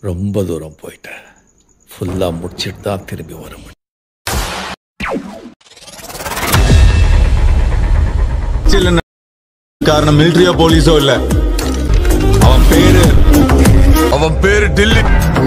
ரொம்ப தூரம் போயிட்டேன் ஃபுல்லாக முடிச்சிட்டு தான் திரும்பி வர முடியும் இல்லைன்னா காரணம் மிலிட்டரியோ போலீஸோ இல்ல அவன் பேரு அவன் பேரு Dilli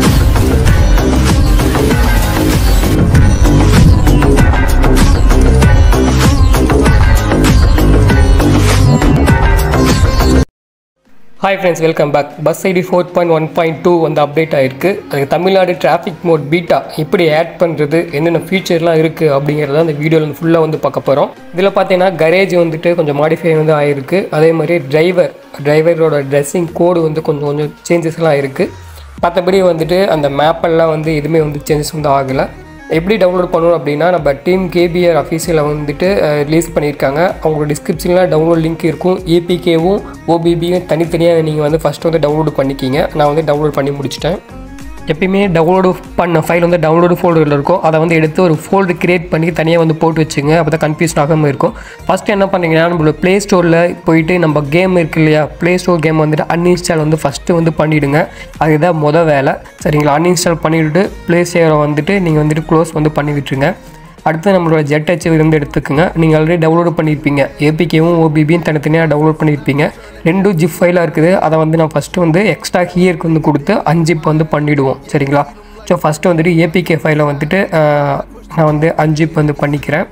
hi friends welcome back BUSSID four point one point two வந்து அப்டேட் ஆயிருக்கு அதுக்கு தமிழ்நாடு டிராஃபிக் மோட் பீட்டா எப்படி ஆட் பண்ணுறது என்னென்ன ஃபீச்சர்லாம் இருக்குது அப்படிங்கிறத அந்த வீடியோவில் ஃபுல்லாக வந்து பார்க்க போகிறோம் இதில் பார்த்தீங்கன்னா கரேஜ் வந்துட்டு கொஞ்சம் மாடிஃபை வந்து ஆயிருக்கு அதே மாதிரி டிரைவர் டிரைவரோட ட்ரெஸ்ஸிங் கோடு வந்து கொஞ்சம் கொஞ்சம் சேஞ்சஸ்லாம் இருக்குது மற்றபடி வந்துட்டு அந்த மேப்பெல்லாம் வந்து எதுவுமே வந்து சேஞ்சஸ் வந்து ஆகலை எப்படி டவுன்லோட் பண்ணணும் அப்படின்னா நம்ம டீம் கேபிஆர் அஃபீஷியலில் வந்துட்டு ரிலீஸ் பண்ணியிருக்காங்க அவங்களோட டிஸ்கிரிப்ஷனில் டவுன்லோட் லிங்க் இருக்கும் ஏபிகேவும் ஓபிபியும் தனித்தனியாக நீங்கள் வந்து ஃபஸ்ட்டு வந்து டவுன்லோட் பண்ணிக்கிங்க நான் வந்து டவுன்லோட் பண்ணி முடிச்சிட்டேன் எப்பயுமே டவுன்லோடு பண்ண ஃபைல் வந்து டவுன்லோடு ஃபோல்டரில் இருக்கும் அதை வந்து எடுத்து ஒரு ஃபோல்டர் கிரியேட் பண்ணி தனியாக வந்து போட்டு வச்சுங்க அப்போ தான் கன்ஃபியூஷன் ஆகாமல் இருக்கும் ஃபஸ்ட்டு என்ன பண்ணுறீங்கன்னா நம்மளோட ப்ளே ஸ்டோரில் போயிட்டு நம்ம கேம் இருக்கு இல்லையா ப்ளே ஸ்டோர் கேம் வந்துட்டு அன்இன்ஸ்டால் வந்து ஃபஸ்ட்டு வந்து பண்ணிவிடுங்க அதுதான் மொதல் வேலை சரிங்களா அன்இன்ஸ்டால் பண்ணிவிட்டு ப்ளே ஸ்டோரை வந்துட்டு நீங்கள் வந்துட்டு க்ளோஸ் வந்து பண்ணி விட்டுருங்க அடுத்து நம்மளோட ஜெட் ஹெச் வந்து எடுத்துக்கோங்க நீங்கள் ஆல்ரெடி டவுன்லோட் பண்ணியிருப்பீங்க ஏபிகேவும் ஓபிபியும் தனித்தனியாக டவுன்லோட் பண்ணியிருப்பீங்க ரெண்டும் ஜிப் ஃபைலாக இருக்குது அதை வந்து நான் ஃபஸ்ட்டு வந்து எக்ஸ்ட்ரா ஹியருக்கு வந்து கொடுத்து அஞ்சிப் வந்து பண்ணிவிடுவோம் சரிங்களா ஸோ ஃபஸ்ட்டு வந்துட்டு ஏபிகே ஃபைலை வந்துட்டு ஆஹ், நான் வந்து அஞ்சிப் வந்து பண்ணிக்கிறேன்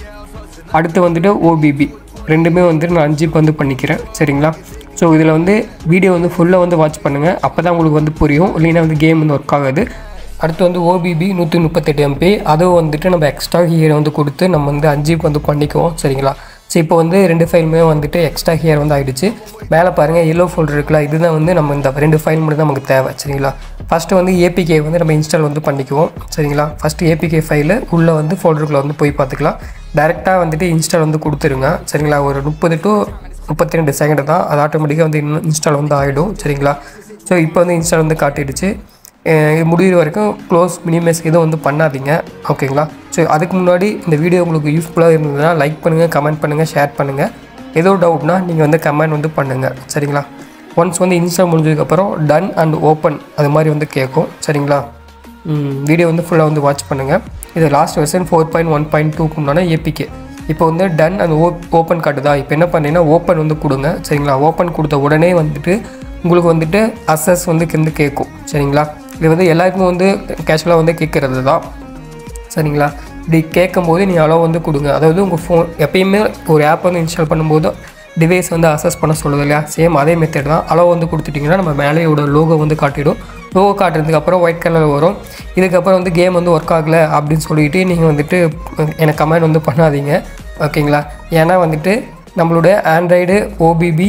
அடுத்து வந்துட்டு ஓபிபி ரெண்டுமே வந்துட்டு நான் அஞ்சிப் வந்து பண்ணிக்கிறேன் சரிங்களா ஸோ இதில் வந்து வீடியோ வந்து ஃபுல்லாக வந்து வாட்ச் பண்ணுங்கள் அப்போ தான் உங்களுக்கு வந்து புரியும் இல்லைன்னா வந்து கேம் வந்து ஒர்க் ஆகாது அடுத்து வந்து ஓபிபி நூற்றி முப்பத்தெட்டு எம்பி அதுவும் வந்துட்டு நம்ம எக்ஸ்ட்ரா ஹியர் வந்து கொடுத்து நம்ம வந்து அஞ்சிப் வந்து பண்ணிக்குவோம் சரிங்களா ஸோ இப்போ வந்து ரெண்டு ஃபைலுமே வந்துட்டு எக்ஸ்ட்ரா ஹியர் வந்து ஆகிடுச்சு மேலே பாருங்கள் எல்லோ ஃபோல்டர் இருக்குல்ல இதுதான் வந்து நம்ம இந்த ரெண்டு ஃபைல் மட்டும் தான் நமக்கு தேவை சரிங்களா ஃபஸ்ட்டு வந்து ஏபிகே வந்து நம்ம இன்ஸ்டால் வந்து பண்ணிக்குவோம் சரிங்களா ஃபஸ்ட்டு ஏபிகே ஃபைலு உள்ளே வந்து ஃபோல்டருக்குள்ளே வந்து போய் பார்த்துக்கலாம் டேரெக்டாக வந்துட்டு இன்ஸ்டால் வந்து கொடுத்துருங்க சரிங்களா ஒரு முப்பது டு முப்பத்தி ரெண்டு செகண்ட் தான் அது ஆட்டோமேட்டிக்காக வந்து இன்ஸ்டால் வந்து ஆகிடும் சரிங்களா ஸோ இப்போ வந்து இன்ஸ்டால் வந்து காட்டிடுச்சு அஹ் இது முடிகிற வரைக்கும் க்ளோஸ் மினிமைஸ் எதுவும் வந்து பண்ணாதீங்க ஓகேங்களா ஸோ அதுக்கு முன்னாடி இந்த வீடியோ உங்களுக்கு யூஸ்ஃபுல்லாக இருந்ததுன்னா லைக் பண்ணுங்கள் கமெண்ட் பண்ணுங்கள் ஷேர் பண்ணுங்கள் ஏதோ டவுட்னா நீங்கள் வந்து கமெண்ட் வந்து பண்ணுங்கள் சரிங்களா ஒன்ஸ் வந்து இன்ஸ்டால் முடிஞ்சதுக்கப்புறம் டன் அண்ட் ஓப்பன் அது மாதிரி வந்து கேட்கும் சரிங்களா வீடியோ வந்து ஃபுல்லாக வந்து வாட்ச் பண்ணுங்கள் இது last version four point one point டூக்கு முன்னாடி ஏபிகே இப்போ வந்து டன் அந்த ஓ ஓப்பன் காட்டுதா இப்போ என்ன பண்ணீங்கன்னா ஓப்பன் வந்து கொடுங்க சரிங்களா ஓப்பன் கொடுத்த உடனே வந்துட்டு உங்களுக்கு வந்துட்டு அசஸ் வந்து கிந்து கேட்கும் சரிங்களா இது வந்து எல்லாருக்குமே வந்து கேஷுவலாக வந்து கேட்குறது தான் சரிங்களா இப்படி கேட்கும்போது நீங்கள் அளவு வந்து கொடுங்க அதாவது உங்கள் ஃபோன் எப்பயுமே ஒரு ஆப் வந்து இன்ஸ்டால் பண்ணும்போது டிவைஸ் வந்து அசஸ் பண்ண சொல்லுது இல்லையா சேம் அதே மெத்தட் தான் அளவு வந்து கொடுத்துட்டிங்கன்னா நம்ம மேலேயோட லோகோ வந்து காட்டிடும் லோகோ காட்டுறதுக்கு அப்புறம் ஒயிட் கலர் வரும் இதுக்கப்புறம் வந்து கேம் வந்து ஒர்க் ஆகலை அப்படின்னு சொல்லிட்டு நீங்கள் வந்துட்டு எனக்கு கமெண்ட் வந்து பண்ணாதீங்க ஓகேங்களா ஏன்னா வந்துட்டு நம்மளோட ஆண்ட்ராய்டு ஓபிபி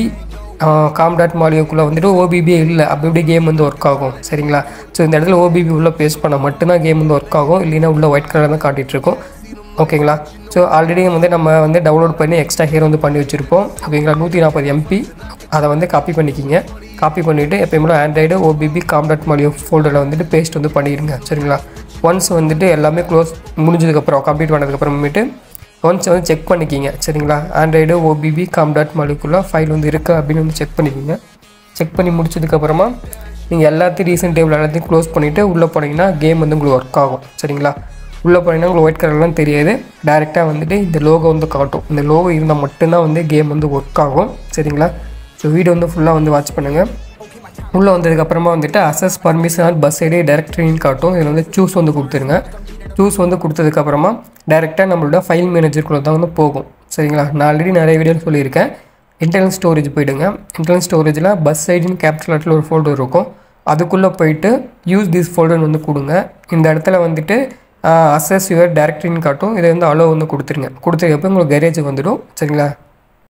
காம் டாட் மாலியோக்குள்ளே வந்துட்டு ஓபிபியே இல்லை அப்படி இப்படி கேம் வந்து ஒர்க் ஆகும் சரிங்களா ஸோ இந்த இடத்துல ஓபிபி உள்ளே பேஸ்ட் பண்ணால் மட்டும்தான் கேம் வந்து ஒர்க் ஆகும் இல்லைன்னா உள்ள ஒயிட் கலர் தான் காட்டிகிட்டு இருக்கும் ஓகேங்களா ஸோ ஆல்ரெடி வந்து நம்ம வந்து டவுன்லோட் பண்ணி எக்ஸ்ட்ரா ஹியர் வந்து பண்ணி வச்சுருப்போம் ஓகேங்களா நூற்றி நாற்பது எம்பி அதை வந்து காப்பி பண்ணிக்கிங்க காப்பி பண்ணிவிட்டு எப்பயுமே Android OBB com dot Maleo ஃபோல்டரில் வந்துட்டு பேஸ்ட் வந்து பண்ணிடுங்க சரிங்களா ஒன்ஸ் வந்துட்டு எல்லாமே க்ளோஸ் முடிஞ்சதுக்கப்புறம் கம்ப்ளீட் பண்ணதுக்கப்புறமேட்டு ஒன்ஸ் வந்து செக் பண்ணிக்கிங்க சரிங்களா ஆண்ட்ராய்டு ஓபிபி காம் டாட் மாலிக்குள்ளே ஃபைல் வந்து இருக்கா அப்படின்னு வந்து செக் பண்ணிக்கிங்க செக் பண்ணி முடிச்சதுக்கப்புறமா நீங்கள் எல்லாத்தையும் ரீசெண்ட் டேபிள் எல்லாத்தையும் க்ளோஸ் பண்ணிவிட்டு உள்ளே போனீங்கன்னா கேம் வந்து உங்களுக்கு ஒர்க் ஆகும் சரிங்களா உள்ளே போனீங்கன்னா உங்களுக்கு ஒயிட் கலர்லாம் தெரியாது டேரெக்டாக வந்துட்டு இந்த லோகோ வந்து காட்டும் இந்த லோகோ இருந்தால் மட்டும்தான் வந்து கேம் வந்து ஒர்க் ஆகும் சரிங்களா ஸோ வீடியோ வந்து ஃபுல்லாக வந்து வாட்ச் பண்ணுங்கள் உள்ளே வந்ததுக்கப்புறமா வந்துட்டு அசஸ் பர்மிஷன் பஸ் ஐடி டேரக்டரின்னு காட்டும் இதில் வந்து சூஸ் வந்து கொடுத்துருங்க சூஸ் வந்து கொடுத்ததுக்கப்புறமா டேரெக்டாக நம்மளோட ஃபைல் மேனேஜருக்குள்ளே தான் வந்து போகும் சரிங்களா நான் ஆல்ரெடி நிறைய வீடியோ சொல்லியிருக்கேன் இன்டர்னல் ஸ்டோரேஜ் போயிடுங்க இன்டர்னல் ஸ்டோரேஜில் பஸ் ஐடின்னு கேபிட்டல் லெட்டரில் ஒரு ஃபோல்டர் இருக்கும் அதுக்குள்ளே போயிட்டு யூஸ் திஸ் ஃபோல்டர்னு வந்து கொடுங்க இந்த இடத்துல வந்துட்டு அசஸ் யுவர் டேரக்டரின்னு காட்டும் இதை வந்து அலோ வந்து கொடுத்துருங்க கொடுத்ததுக்கப்புறம் உங்களுக்கு கரேஜ் வந்துடும் சரிங்களா